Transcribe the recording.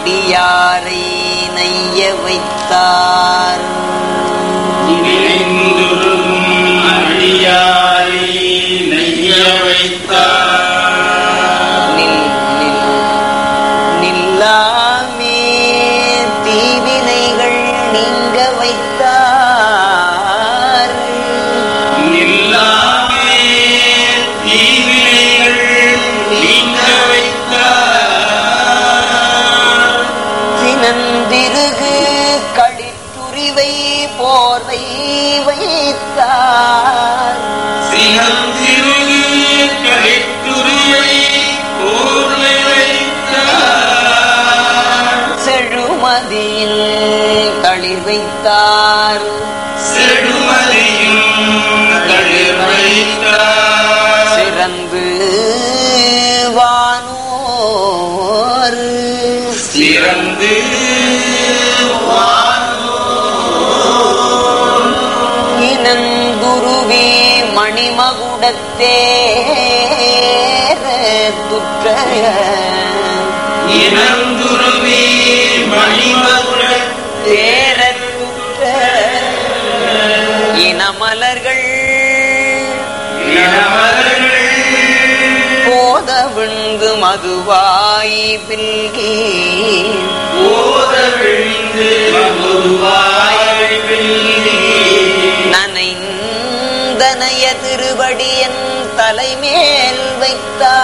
அடியாரை நைய வைத்தார் நினைந்துருகும் அடியாரை நெய்ய வைத்தார் நில் நில் நில்லாமே தீவினைகள் நீங்க வைத்தார் நில்லாமே தீவினைகள் நீங்க வைத்தார் சினந்திருகு களிற்றுரிவை போர்வை வைத்தார் சினந்திருகு கலித்துருவை போர்வை வைத்தார் செழுமதியில் தளிர் வைத்தார் செடுமதியும் தளிர் வைத்தார் சிறந்து வானோர் சிறந்து இனங்குருவே மணிமகுடத்தே துற்ற இனந்துருவி மணிமகுட தேரத்துற்ற இனமலர்கள் இளமலர்கள் போத விழுந்து மதுவாய் பில்கி போத விழுந்து மகுவாய் வெள்ளி நனைந்தனைய திருவடியன் தலைமேல் வைத்தார்